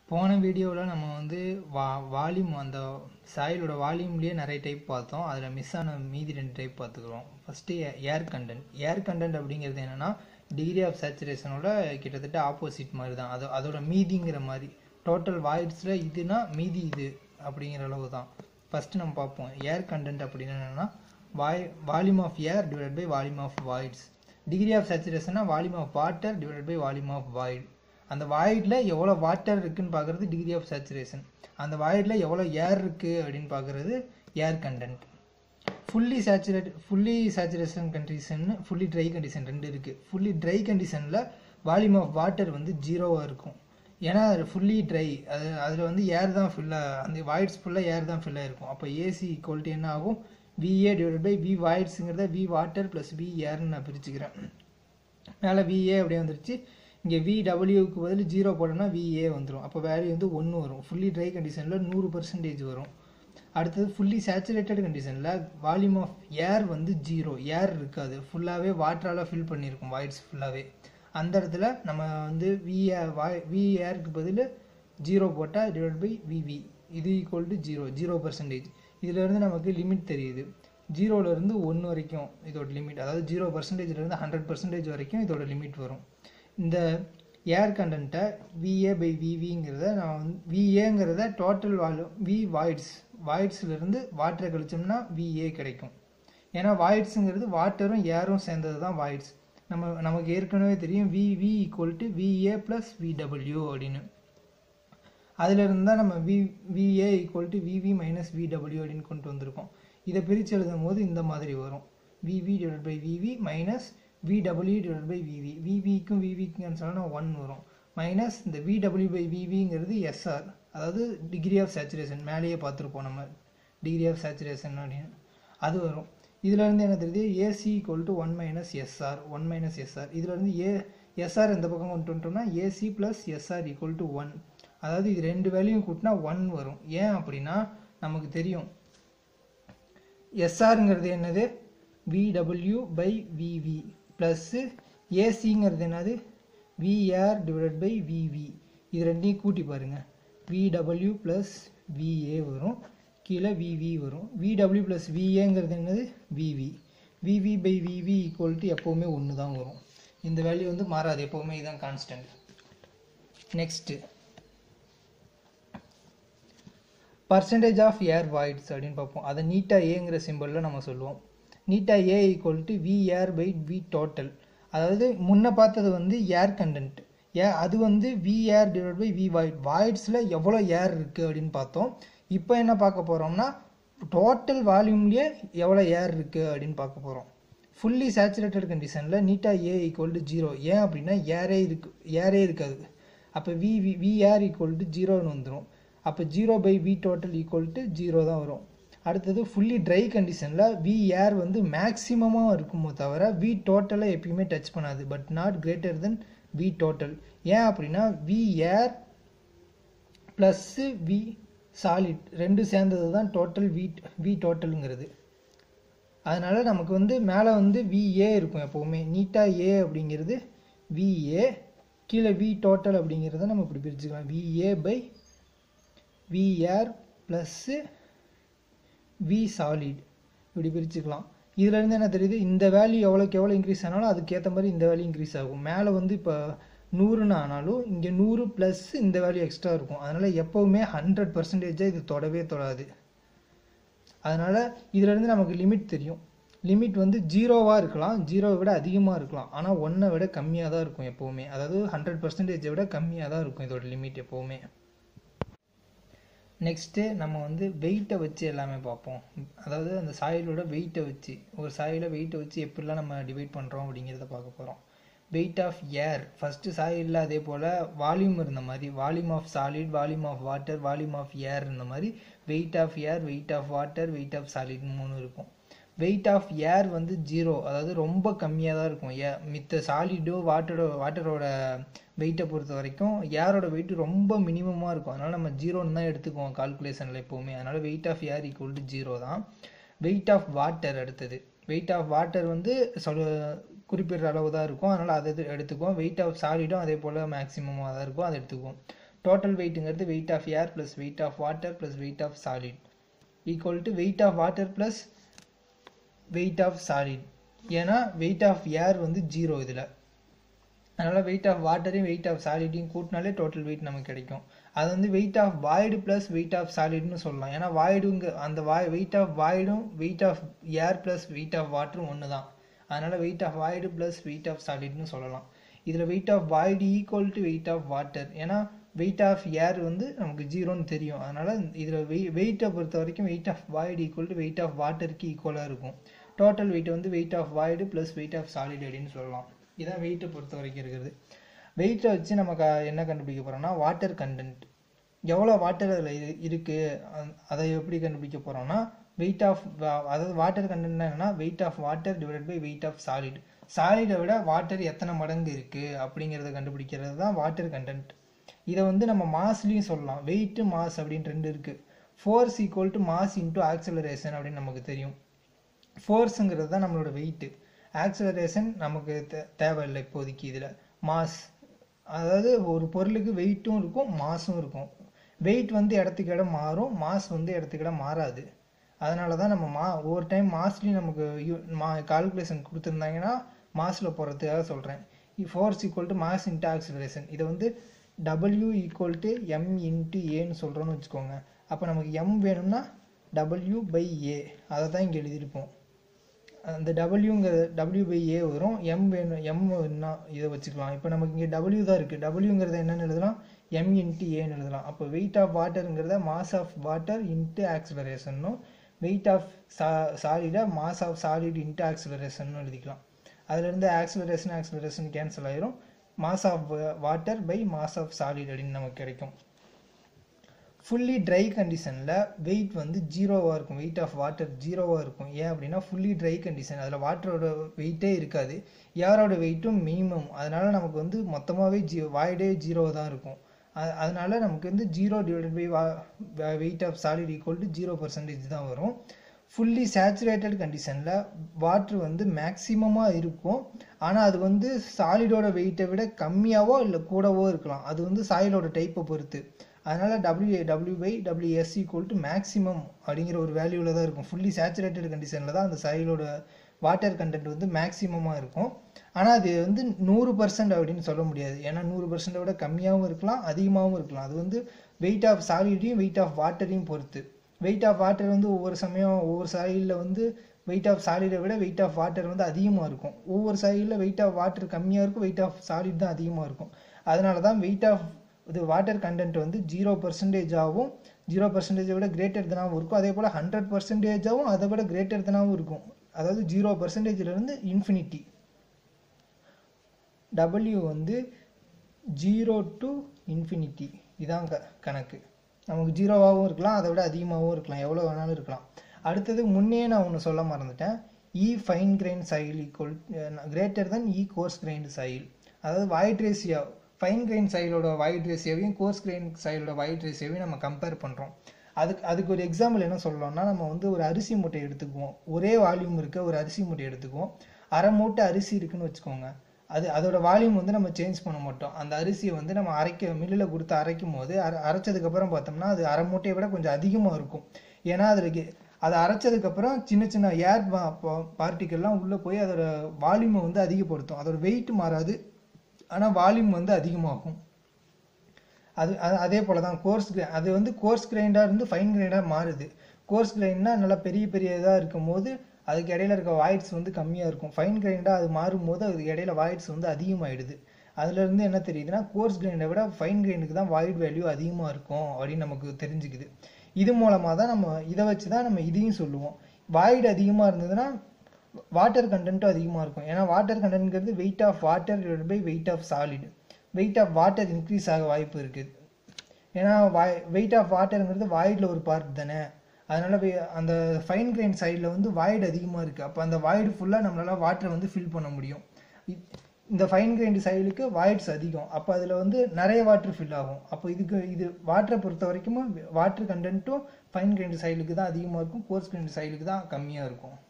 போன வீடியோவில் நம்ம வந்து வா வால்யூம் அந்த சாயிலோட வால்யூம்லேயே நிறைய டைப் பார்த்தோம் அதில் மிஸ் ஆன மீதி ரெண்டு டைப் பார்த்துக்குறோம் first air content air content அப்படிங்கிறது என்னென்னா டிகிரி ஆஃப் சேச்சுரேஷனோட கிட்டத்தட்ட ஆப்போசிட் மாதிரி தான் அது அதோட மீதிங்கிற மாதிரி டோட்டல் வாய்ட்ஸில் இதுனா மீதி இது அப்படிங்கிற அளவு தான் ஃபஸ்ட்டு நம்ம பார்ப்போம் ஏர் கண்டென்ட் அப்படின்னு என்னென்னா void volume of air divide by volume of voids degree of சேச்சுரேஷன்னா volume of water divide by volume of void அந்த வாய்டில் எவ்வளோ வாட்டர் இருக்குன்னு பார்க்குறது டிகிரி ஆஃப் சேச்சுரேஷன் அந்த வாய்டில் எவ்வளோ ஏர் இருக்குது அப்படின்னு பார்க்குறது air content fully saturate fully saturation condition fully dry condition ரெண்டு இருக்குது ஃபுல்லி ட்ரை கண்டிஷனில் வால்யூம் ஆஃப் வாட்டர் வந்து ஜீரோவாக இருக்கும் ஏன்னா அது ஃபுல்லி ட்ரை அது அதில் வந்து ஏர் தான் ஃபுல்லாக அந்த வாய்ட்ஸ் ஃபுல்லாக ஏர் தான் ஃபில்லாக இருக்கும் அப்போ ஏசி ஈக்குவல்ட்டி என்ன ஆகும் விஏ டிவைட் பை வி வாய்ட்ஸுங்கிறத வி வாட்டர் ப்ளஸ் வி ஏர்னு நான் பிரிச்சுக்கிறேன் மேலே விஏ அப்படியே வந்துருச்சு இங்கே வி டபிள்யூக்கு பதில் ஜீரோ போட்டோம்னா விஏ வந்துடும் அப்போ வேல்யூ வந்து ஒன்று வரும் ஃபுல்லி ட்ரை கண்டிஷனில் நூறு பர்சன்டேஜ் வரும் அடுத்தது ஃபுல்லி சேச்சுரேட்டட் கண்டிஷனில் வால்யூம் ஆஃப் ஏர் வந்து ஜீரோ ஏர் இருக்காது ஃபுல்லாகவே வாட்டரால் ஃபில் பண்ணியிருக்கும் வாய்ட்ஸ் ஃபுல்லாகவே அந்த இடத்துல நம்ம வந்து விஏ வாய் வி ஏருக்கு பதில் ஜீரோ போட்டால் டிவைட் பை விவி இது equal to zero zero percentage இதிலேருந்து நமக்கு லிமிட் தெரியுது ஜீரோலேருந்து ஒன்று வரைக்கும் இதோட லிமிட் அதாவது ஜீரோ பர்சன்டேஜ்லேருந்து ஹண்ட்ரட் பர்சன்டேஜ் வரைக்கும் இதோட லிமிட் வரும் இந்த ஏர் கண்டென்ட்டை விஏ பை விவிங்கிறத நான் வந்து விஏங்கிறத டோட்டல் வால்யூம் வி வாய்ட்ஸ் வாய்ட்ஸ்லேருந்து வாட்டரை கழிச்சோம்னா விஏ கிடைக்கும் ஏன்னா வாய்ட்ஸுங்கிறது வாட்டரும் ஏரும் சேர்ந்தது தான் வாய்ட்ஸ் நம்ம நமக்கு ஏற்கனவே தெரியும் V V equal to VA plus VW அப்படின்னு அதிலிருந்து தான் நம்ம V VA equal to VV minus VW அப்படின்னு கொண்டு வந்திருக்கோம் இதை பிரித்து எழுதும் போது இந்த மாதிரி வரும் VV divide by VV minus VW divide by VV விவிக்கும் விவிக்கும் சொன்னால் ஒன் வரும் மைனஸ் இந்த விடபிள்யூ பை விவிங்கிறது எஸ்ஆர் அதாவது டிகிரி ஆஃப் சேச்சுரேஷன் மேலேயே பார்த்துருப்போம் நம்ம டிகிரி ஆஃப் சேச்சுரேஷன் அப்படின்னு அது வரும் இதுலேருந்து என்ன தெரியுது AC equal to one minus SR one minus SR இதுலேருந்து ஏ எஸ்ஆர் இந்த பக்கம் கொண்டு வந்துட்டோம்னா AC plus SR equal to one அதாவது இது ரெண்டு வேலையும் கூட்டினா ஒன் வரும் ஏன் அப்படின்னா நமக்கு தெரியும் எஸ்ஆருங்கிறது என்னது விடபிள்யூ பை விவி ப்ளஸ்ஸு ஏசிங்கிறது என்னது விஆர் டிவைட் பை விவி இது ரெண்டையும் கூட்டி பாருங்கள் விடபிள்யூ ப்ளஸ் விஏ வரும் கீழே விவி வரும் விடபிள்யூ ப்ளஸ் விஏங்கிறது என்னது VV VV by VV equal to எப்போவுமே ஒன்று தான் வரும் இந்த வேல்யூ வந்து மாறாது எப்போவுமே இதுதான் constant next percentage of air voids அப்படின்னு பார்ப்போம் அதை நீட்டாக ஏங்கிற சிம்பிளில் நம்ம சொல்லுவோம் நீட்டாக A equal to V air by V total அதாவது முன்ன பார்த்தது வந்து ஏர் கண்டென்ட் ஏ அது வந்து V air divide by V void வாய்ட்ஸில் எவ்வளோ ஏர் இருக்குது அப்படின்னு பார்த்தோம் இப்போ என்ன பார்க்க போகிறோம்னா டோட்டல் வால்யூம்லேயே எவ்வளோ ஏர் இருக்குது அப்படின்னு பார்க்க போகிறோம் ஃபுல்லி சேச்சுரேட்டட் கண்டிஷனில் நீட்டாக ஏ ஈக்குவல் டு ஜீரோ ஏன் அப்படின்னா ஏரே இருக்கு ஏரே இருக்காது அப்போ V V V air equal to ஜீரோன்னு வந்துடும் அப்போ zero by V total equal to zero தான் வரும் அடுத்தது ஃபுல்லி ட்ரை கண்டிஷனில் வி ஏர் வந்து மேக்ஸிமமாக இருக்குமோ தவிர வி டோட்டலை எப்பயுமே டச் பண்ணாது but not greater then V total ஏன் அப்படின்னா V air plus V solid ரெண்டு சேர்ந்தது தான் டோட்டல் வி வி டோட்டலுங்கிறது அதனால் நமக்கு வந்து மேலே வந்து விஏ இருக்கும் எப்போவுமே நீட்டாக ஏ அப்படிங்கிறது விஏ கீழே வி டோட்டல் அப்படிங்கிறத நம்ம இப்படி பிரிச்சுக்கலாம் VA by VR plus V solid இப்படி பிரிச்சுக்கலாம் இதுலேருந்து என்ன தெரியுது இந்த வேல்யூ எவ்வளோக்கு எவ்வளோ இன்க்ரீஸ் ஆனாலும் அதுக்கேற்ற மாதிரி இந்த வேல்யூ இன்க்ரீஸ் ஆகும் மேலே வந்து இப்போ நூறுன்னு ஆனாலும் இங்கே நூறு ப்ளஸ் இந்த வேல்யூ எக்ஸ்ட்ரா இருக்கும் அதனால் எப்போவுமே ஹண்ட்ரட் பர்சன்டேஜாக இது தொடவே தொடாது அதனால் இதிலேருந்து நமக்கு லிமிட் தெரியும் லிமிட் வந்து ஜீரோவாக இருக்கலாம் ஜீரோவை விட அதிகமாக இருக்கலாம் ஆனால் ஒன்றை விட கம்மியாக தான் இருக்கும் எப்போவுமே அதாவது ஹண்ட்ரட் பர்சன்டேஜை விட கம்மியாக தான் இருக்கும் இதோட லிமிட் எப்போவுமே நெக்ஸ்ட்டு நம்ம வந்து வெயிட்டை வச்சு எல்லாமே பார்ப்போம் அதாவது அந்த சாயிலோட வெயிட்டை வச்சு ஒரு சாயில வெயிட்டை வச்சு எப்படிலாம் நம்ம டிவைட் பண்ணுறோம் அப்படிங்கிறத பார்க்க போகிறோம் வெயிட் ஆஃப் ஏர் ஃபஸ்ட்டு சாயிலில் அதே போல் வால்யூம் இருந்த மாதிரி volume of solid volume of water volume of air இந்த மாதிரி weight of air weight of water weight of solid மூணு இருக்கும் வெயிட் ஆஃப் ஏர் வந்து ஜீரோ அதாவது ரொம்ப கம்மியாக தான் இருக்கும் ஏ மித்த சாலிடோ வாட்டரோட வாட்டரோட வெயிட்டை பொறுத்த வரைக்கும் ஏரோட வெயிட் ரொம்ப மினிமமாக இருக்கும் அதனால் நம்ம ஜீரோன்னு தான் எடுத்துக்குவோம் கால்குலேஷனில் எப்போவுமே அதனால் weight of air equal to zero தான் வெயிட் ஆஃப் வாட்டர் அடுத்தது வெயிட் ஆஃப் வாட்டர் வந்து சொல் குறிப்பிட்ட அளவு தான் இருக்கும் அதனால் அதை எடுத்துக்குவோம் வெயிட் ஆஃப் சாலிடும் அதே போல் மேக்ஸிமமாக தான் இருக்கும் அதை எடுத்துக்குவோம் டோட்டல் வெயிட்டுங்கிறது weight of air plus weight of water plus weight of solid equal to weight of water plus weight of solid ஏன்னா வெயிட் ஆஃப் ஏர் வந்து ஜீரோ இதில் அதனால் வெயிட் ஆஃப் வாட்டரையும் வெயிட் ஆஃப் சாலிட்டையும் கூட்டினாலே டோட்டல் வெயிட் நமக்கு கிடைக்கும் அது வந்து weight of void plus weight of சாலிட்னு சொல்லலாம் ஏன்னா வாய்டுங்க அந்த வாய் வெயிட் ஆஃப் வாய்டும் weight of air plus weight of வாட்டரும் ஒன்று தான் அதனால் weight of void plus weight of சாலிட்னு சொல்லலாம் இதில் weight of void equal to weight of water ஏன்னா வெயிட் ஆஃப் ஏர் வந்து நமக்கு ஜீரோன்னு தெரியும் அதனால் இதில் வெய் வெயிட்டை பொறுத்த வரைக்கும் weight of void equal to weight of வாட்டருக்கு ஈக்குவலாக இருக்கும் டோட்டல் வெயிட் வந்து weight of void plus weight of solid அப்படின்னு சொல்லலாம் இதான் வெயிட்டை பொறுத்த வரைக்கும் இருக்கிறது வெயிட்டை வச்சு நம்ம க என்ன கண்டுபிடிக்க போகிறோம்னா வாட்டர் கண்டென்ட் எவ்வளோ வாட்டர் அதில் இருக்குது அதை எப்படி கண்டுபிடிக்க போகிறோம்னா வெயிட் ஆஃப் அதாவது வாட்டர் கண்டென்ட்னா என்னன்னா weight of water divide by weight of solid சாலிடை விட வாட்டர் எத்தனை மடங்கு இருக்குது அப்படிங்கிறத கண்டுபிடிக்கிறது தான் வாட்டர் கண்டென்ட் இதை வந்து நம்ம மாஸ்லேயும் சொல்லலாம் வெயிட்டு மாஸ் அப்படின்னு ரெண்டு இருக்குது force equal to mass into acceleration அப்படின்னு நமக்கு தெரியும் ஃபோர்ஸுங்கிறது தான் நம்மளோட வெயிட்டு ஆக்சலரேஷன் நமக்கு தே தேவையில்லை இப்போதைக்கு இதில் மாஸ் அதாவது ஒரு பொருளுக்கு வெயிட்டும் இருக்கும் மாஸும் இருக்கும் வெயிட் வந்து இடத்துக்கு இடம் மாறும் மாஸ் வந்து இடத்துக்கு இடம் மாறாது அதனால தான் நம்ம மா ஒவ்வொரு டைம் மாஸ்லேயும் நமக்கு யூ மா கால்குலேஷன் கொடுத்துருந்தாங்கன்னா மாஸில் போடுறதுக்காக சொல்கிறேன் force equal to mass into acceleration இதை வந்து W equal to M into ஏன்னு சொல்கிறோன்னு வச்சுக்கோங்க அப்போ நமக்கு எம் வேணும்னா டபிள்யூ பை ஏ அதை தான் இங்கே எழுதியிருப்போம் அந்த டபிள்யூங்கிற டபிள்யூ பை ஏ வரும் எம் வேணும் எம் வேணும்னா இதை வச்சுக்கலாம் இப்போ நமக்கு இங்கே டபிள்யூ தான் இருக்குது டபிள்யூங்கிறத என்னென்னு எழுதலாம் எம் இன்ட்டு ஏன்னு எழுதலாம் அப்போ வெயிட் ஆஃப் வாட்டருங்கிறத மாஸ் ஆஃப் வாட்டர் இன்ட்டு ஆக்சிலரேஷனும் வெயிட் ஆஃப் சா சாலிடை mass of solid into acceleration எழுதிக்கலாம் அதுலேருந்து ஆக்சிலரேஷன் ஆக்சிலரேஷன் கேன்சல் ஆயிரும் mass of water by mass of solid அப்படின்னு நமக்கு கிடைக்கும் ஃபுல்லி ட்ரை கண்டிஷனில் வெயிட் வந்து ஜீரோவாக இருக்கும் வெயிட் ஆஃப் வாட்டர் ஜீரோவாக இருக்கும் ஏன் அப்படின்னா ஃபுல்லி ட்ரை கண்டிஷன் அதில் வாட்டரோட வெயிட்டே இருக்காது ஏரோட வெயிட்டும் மினிமம் அதனால் நமக்கு வந்து மொத்தமாகவே ஜீ வாய்டே ஜீரோ தான் இருக்கும் அ- அதனால நமக்கு வந்து zero divided by weight of solid equal to zero percentage தான் வரும் ஃபுல்லி சேச்சுரேட்டட் கண்டிஷனில் வாட்ரு வந்து மேக்ஸிமமாக இருக்கும் ஆனால் அது வந்து சாலிடோட வெயிட்டை விட கம்மியாவோ இல்லை கூடவோ இருக்கலாம் அது வந்து சாயிலோட டைப்பை பொறுத்து அதனால் W W by WS equal to maximum அப்படிங்கிற ஒரு வேல்யூவில் தான் இருக்கும் ஃபுல்லி சேச்சுரேட்டட் கண்டிஷனில் தான் அந்த சாயிலோட வாட்டர் கண்டென்ட் வந்து மேக்ஸிமமாக இருக்கும் ஆனால் அது வந்து நூறு பர்சன்ட் அப்படின்னு சொல்ல முடியாது ஏன்னா நூறு பர்சன்ட்டை விட கம்மியாகவும் இருக்கலாம் அதிகமாகவும் இருக்கலாம் அது வந்து வெயிட் ஆஃப் சாலிடையும் வெயிட் ஆஃப் வாட்டரையும் பொறுத்து வெயிட் ஆஃப் வாட்டர் வந்து ஒவ்வொரு சமயம் ஒவ்வொரு சாயிலில் வந்து வெயிட் ஆஃப் சாலிடை விட வெயிட் ஆஃப் வாட்டர் வந்து அதிகமாக இருக்கும் ஒவ்வொரு சாயிலில் வெயிட் ஆஃப் வாட்டர் கம்மியாக இருக்கும் வெயிட் ஆஃப் சாலிட் தான் அதிகமாக இருக்கும் அதனால தான் வெயிட் ஆஃப் இது வாட்டர் கண்டென்ட் வந்து ஜீரோ பர்சன்டேஜாகவும் ஜீரோ பர்சன்டேஜை விட கிரேட்டர் தனாகவும் இருக்கும் அதே போல் ஹண்ட்ரட் பர்சன்டேஜாகவும் அதை விட கிரேட்டர் தனாகவும் இருக்கும் அதாவது ஜீரோ பர்சன்டேஜ்லேருந்து இன்ஃபினிட்டி W வந்து ஜீரோ டு இன்ஃபினிட்டி இதான் க கணக்கு நமக்கு ஜீரோவாகவும் இருக்கலாம் அதை விட அதிகமாகவும் இருக்கலாம் எவ்வளோ வேணாலும் இருக்கலாம் அடுத்தது முன்னே நான் ஒன்று சொல்ல மறந்துட்டேன் இ fine grain soil equal greater than இ கோர்ஸ் கிரைண்ட் சைல் அதாவது வாய்ட் ரேசியோ ஃபைன் கிரைன் சைலோட வாய்ட் ரேசியோவையும் கோர்ஸ் கிரைன் சைலோட வாய்ட் ரேசியோவையும் நம்ம கம்பேர் பண்ணுறோம் அதுக்கு அதுக்கு ஒரு எக்ஸாம்பிள் என்ன சொல்லலாம்னா நம்ம வந்து ஒரு அரிசி மூட்டை எடுத்துக்குவோம் ஒரே வால்யூம் இருக்க ஒரு அரிசி மூட்டை எடுத்துக்குவோம் அரை மூட்டை அரிசி இருக்குன்னு வச்சுக்கோங்க அது அதோட வால்யூம் வந்து நம்ம சேஞ்ச் பண்ண மாட்டோம் அந்த அரிசியை வந்து நம்ம அரைக்க மில்லில் கொடுத்து அரைக்கும் போது அரை அரைச்சதுக்கப்புறம் பார்த்தோம்னா அது அரை மூட்டையை விட கொஞ்சம் அதிகமாக இருக்கும் ஏன்னா அதில் அதை அரைச்சதுக்கப்புறம் சின்ன சின்ன ஏர் பார்ட்டிக்கல்லாம் உள்ளே போய் அதோட வால்யூமை வந்து அதிகப்படுத்தும் அதோட வெயிட் மாறாது ஆனால் வால்யூம் வந்து அதிகமாகும் அது அது அதே போல தான் கோர்ஸ் அது வந்து கோர்ஸ் கிரைண்டாக இருந்து ஃபைன் கிரைண்டாக மாறுது கோர்ஸ் கிரைண்ட்னா நல்லா பெரிய பெரிய இதாக இருக்கும் போது அதுக்கு இடையில இருக்க வாய்ட்ஸ் வந்து கம்மியாக இருக்கும் ஃபைன் கிரைண்டாக அது மாறும்போது அதுக்கு இடையில வாய்ட்ஸ் வந்து அதிகமாகிடுது அதுலேருந்து என்ன தெரியுதுன்னா கோர்ஸ் கிரைண்டை விட ஃபைன் கிரைண்டுக்கு தான் வாய்ட் வேல்யூ அதிகமாக இருக்கும் அப்படின்னு நமக்கு தெரிஞ்சுக்குது இது மூலமாக தான் நம்ம இதை வச்சு தான் நம்ம இதையும் சொல்லுவோம் வாய்டு அதிகமாக இருந்ததுன்னா வாட்டர் கண்டென்ட்டும் அதிகமாக இருக்கும் ஏன்னா வாட்டர் கண்டென்ட்ங்கிறது weight of water divide by weight of solid weight of water increase ஆக வாய்ப்பு இருக்குது ஏன்னா வாய் வெயிட் ஆஃப் வாட்டருங்கிறது வாய்டில் ஒரு பார்ட் தானே அதனால வே- அந்த ஃபைன் கிரைன் சைடில் வந்து வாய்டு அதிகமாக இருக்குது அப்போ அந்த வாய்டு ஃபுல்லாக நம்மளால வாட்டரை வந்து ஃபில் பண்ண முடியும் இ- இந்த ஃபைன் கிரைண்ட் சைடுக்கு வாய்ட்ஸ் அதிகம் அப்போ அதில் வந்து நிறைய வாட்டர் ஃபில் ஆகும் அப்போ இதுக்கு இது வாட்டரை பொறுத்த வரைக்கும் வாட்டர் கண்டென்ட்டும் ஃபைன் கிரைண்ட் சைடுக்கு தான் அதிகமாக இருக்கும் கோர்ஸ் கிரைண்ட் சைடுக்கு தான் கம்மியாக இருக்கும்